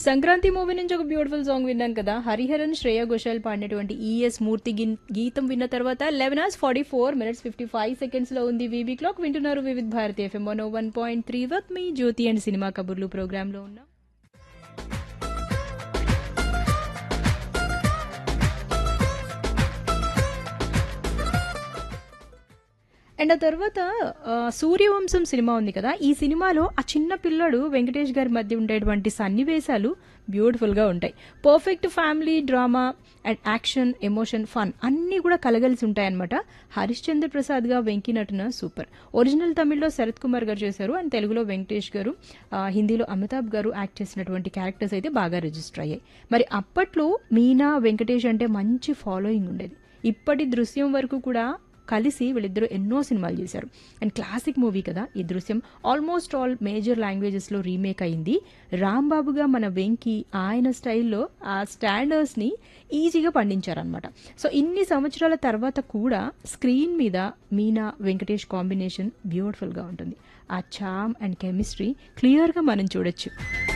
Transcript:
Sankranti movie నుంచి ఒక beautiful song విన్నాం కదా హరిహరన్ శ్రేయ ఘోషాల్ పాడినటువంటి ఈఎస్ మూర్తి గిన్- గీతం విన్న తర్వాత eleven hours forty four minutes fifty five seconds లో ఉంది వీబీ క్లాక్ వింటున్నారు Vividh Bharati FM one one point three వత్ మీ జ్యోతి అండ్ సినిమా కబుర్లు ప్రోగ్రామ్ లో ఉన్నాం అండ్ ఆ తర్వాత ఆ, సూర్యవంశం సినిమా ఉంది కదా ఈ సినిమాలో ఆ చిన్న పిల్లడు వెంకటేష్ గారి మధ్య ఉండేటువంటి సన్నివేశాలు బ్యూటిఫుల్ గా ఉంటాయి perfect family drama and action emotion fun అన్నీ కూడా కలగలిసి ఉంటాయన్నమాట హరిశ్చంద్ర ప్రసాద్ గా వెంకీ నటన సూపర్ ఒరిజినల్ తమిళ్లో శరత్ కుమార్ గారు చేశారు అండ్ తెలుగులో వెంకటేష్ గారు ఆ, హిందీలో అమితాబ్ గారు యాక్ట్ చేసినటువంటి క్యారెక్టర్స్ అయితే బాగా రిజిస్టర్ అయ్యాయి మరి అప్పట్లో మీనా వెంకటేష్ అంటే మంచి ఫాలోయింగ్ ఉండేది ఇప్పటి దృశ్యం వరకు కూడా కలిసి వీళ్ళిద్దరూ ఎన్నో సినిమాలు చేశారు అండ్ క్లాసిక్ మూవీ కదా ఈ దృశ్యం ఆల్మోస్ట్ ఆల్ మేజర్ లాంగ్వేజెస్లో రీమేక్ అయింది రాంబాబుగా మన వెంకి ఆయన స్టైల్లో ఆ స్టాండర్డ్స్ని ఈజీగా పండించారనమాట సో ఇన్ని సంవత్సరాల తర్వాత కూడా స్క్రీన్ మీద మీనా వెంకటేష్ కాంబినేషన్ బ్యూటిఫుల్గా ఉంటుంది ఆ చామ్ అండ్ కెమిస్ట్రీ క్లియర్గా మనం చూడొచ్చు